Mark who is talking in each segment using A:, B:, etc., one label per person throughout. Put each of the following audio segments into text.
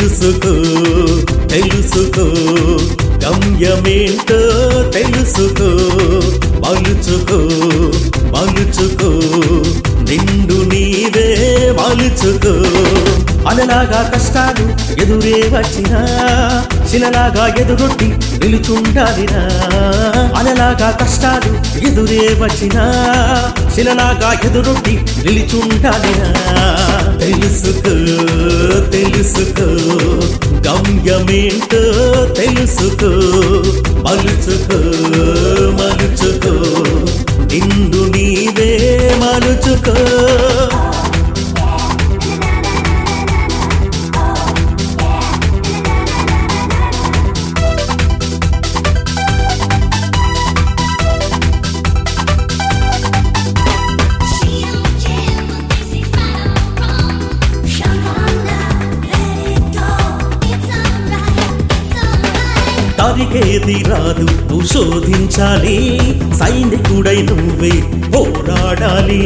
A: తెలుసుకో తెలుసుకో గమ్యమేంటో తెలుసుకో మలుచుకో మలుచుకో నిండు నీవే మలుచుకో అనలాగా కష్టాలు ఎదురే వచ్చినా శిలలాగా ఎదురొట్టి నిలుచుండాలినా అనలాగా కష్టాలు ఎదురే వచ్చినా శిలలాగా ఎదురొట్టి నిలుచుండాలినా తెలుసుకో తెలుసుకో గమ్యమేంటో తెలుసుకో మలుచుకో మలుచుకో నిండు నీవే మలుచుకో
B: She don't care what they say, right or wrong. Come on now, let it go. It's alright, it's alright.
A: తరికేది రాదు నువ్వు శోధించాలి సైనికుడై నువ్వే పోరాడాలి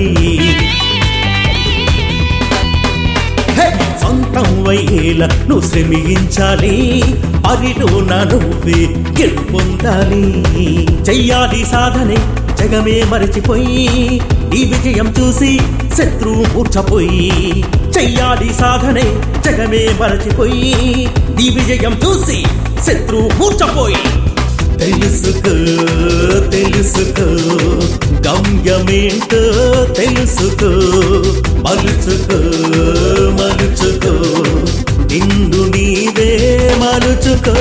A: హే! సొంతం వయ్యేలా నువ్వు శ్రమించాలి పరిలోన నువ్వే గెలుపొందాలి చెయ్యాలి సాధనే జగమే మరచిపోయి ఈ విజయం చూసి శత్రువు మూర్చపోయి చెయ్యాలి సాధనే జగమే మరచిపోయి ఈ విజయం చూసి శత్రువు మూర్చపోయి తెలుసుకో తెలుసుకో గమ్యమేంటో తెలుసుకో మలుచుకో మలుచుకో నిండు నీవే మలుచుకో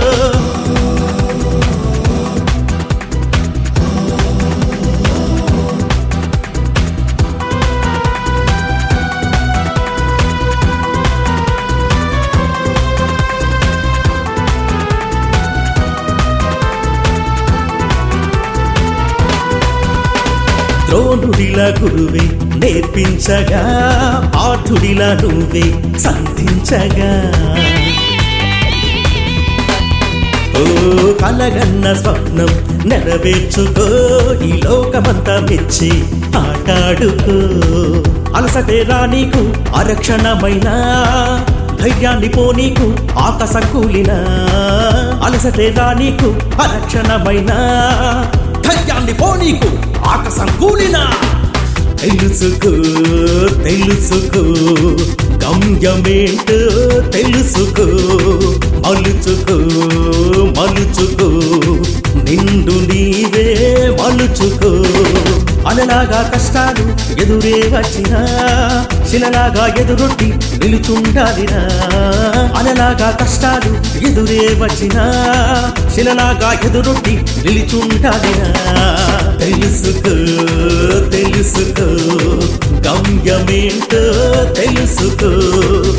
A: ద్రోణుడిలా గురువే నేర్పించగా పాఠుడిలా నువ్వే సంధించగా ఓ కలగన్న స్వప్నం నెరవేర్చుకో ఈ లోకమంతా మెచ్చి ఆటాడుకో అలసటే రా నీకు అరక్షణమైన ధైర్యాన్ని పోనీకు ఆకాశం కూలిన అలసటే రా నీకు అరక్షణమైన ధైర్యాన్ని పోనీకు ఆకాశం కూలినా తెలుసుకో తెలుసుకో గమ్యమేంటో తెలుసుకో మలుచుకో మలుచుకో నిండు నీవే మలుచుకో అనలాగా కష్టాలు ఎదురే వచ్చినా శిలలాగా ఎదురొట్టి నిలుచుండాలినా అనలాగా కష్టాలు ఎదురే వచ్చినా శిలలాగా ఎదురొట్టి నిలుచుండాలినా తెలుసుకో తెలుసుకో గమ్యమేంటో తెలుసుకో